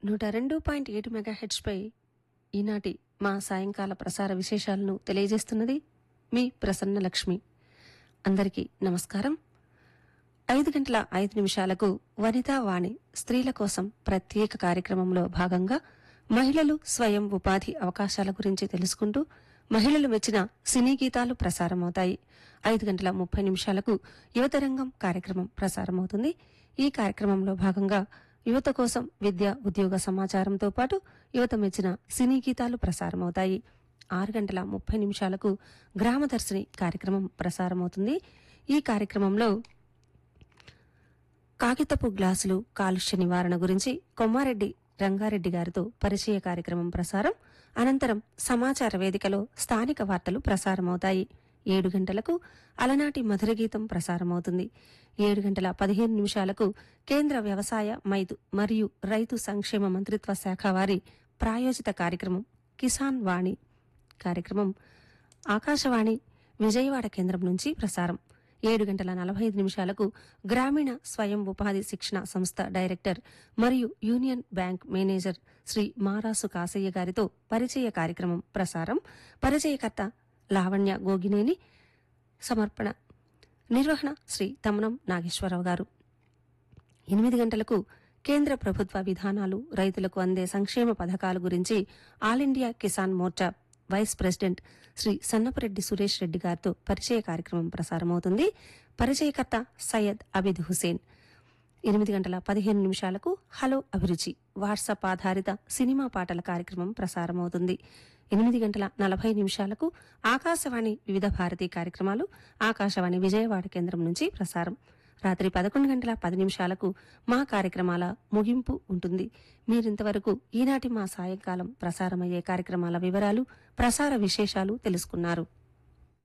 నూట రెండు పాయింట్ ఏడు మెగాహెడ్స్పై ఈనాటి మా సాయంకాల ప్రసార విశేషాలను తెలియజేస్తున్నది మీ ప్రసన్న లక్ష్మి అందరికీ నమస్కారం ఐదు గంటల ఐదు నిమిషాలకు వనితా వాణి స్త్రీల కోసం ప్రత్యేక కార్యక్రమంలో భాగంగా మహిళలు స్వయం ఉపాధి అవకాశాల గురించి తెలుసుకుంటూ మహిళలు మెచ్చిన సినీ గీతాలు ప్రసారమవుతాయి ఐదు గంటల ముప్పై నిమిషాలకు యువతరంగం కార్యక్రమం ప్రసారమవుతుంది ఈ కార్యక్రమంలో భాగంగా యువత కోసం విద్య ఉద్యోగ సమాచారంతో పాటు యువత మెచ్చిన సినీ గీతాలు ప్రసారమవుతాయి ఆరు గంటల ముప్పై నిమిషాలకు గ్రామదర్శిని కార్యక్రమం ప్రసారమవుతుంది ఈ కార్యక్రమంలో కాగితపు గ్లాసులు కాలుష్య నివారణ గురించి కొమ్మారెడ్డి రంగారెడ్డి గారితో పరిచయ కార్యక్రమం ప్రసారం అనంతరం సమాచార వేదికలో స్థానిక వార్తలు ప్రసారమవుతాయి ఏడు గంటలకు అలనాటి మధుర గీతం ప్రసారమవుతుంది ఏడు గంటల పదిహేను నిమిషాలకు కేంద్ర వ్యవసాయ మైదు మరియు రైతు సంక్షేమ మంత్రిత్వ శాఖ వారి ప్రాయోజిత కార్యక్రమం కిసాన్ వాణి కార్యక్రమం ఆకాశవాణి విజయవాడ కేంద్రం నుంచి ప్రసారం ఏడు గంటల నలభై ఐదు నిమిషాలకు గ్రామీణ స్వయం ఉపాధి శిక్షణ సంస్థ డైరెక్టర్ మరియు union bank manager Shri Marasu Kasayya గారితో పరిచయ కార్యక్రమం ప్రసారం పరిచయకర్త లావణ్య గోగినేని సమర్పణ నిర్వహణ శ్రీ తమనం నాగేశ్వరరావు గారు ఎనిమిది గంటలకు కేంద్ర ప్రభుత్వ విధానాలు రైతులకు అందే సంక్షేమ పథకాల గురించి all India Kisan Morcha vice president Shri Sannapareddy Suresh Reddy గారితో పరిచయ కార్యక్రమం ప్రసారమవుతుంది పరిచయకర్త సయ్యద్ అబిద్ హుసేన్ ఎనిమిది గంటల పదిహేను నిమిషాలకు హలో అభిరుచి వాట్సాప్ ఆధారిత సినిమా పాటల కార్యక్రమం ప్రసారమవుతుంది ఎనిమిది గంటల నలభై నిమిషాలకు ఆకాశవాణి వివిధ భారతి కార్యక్రమాలు ఆకాశవాణి విజయవాడ కేంద్రం నుంచి ప్రసారం రాత్రి పదకొండు గంటల పది నిమిషాలకు మా కార్యక్రమాల ముగింపు ఉంటుంది మీరింతవరకు ఈనాటి మా సాయంకాలం ప్రసారమయ్యే కార్యక్రమాల వివరాలు ప్రసార విశేషాలు తెలుసుకున్నారు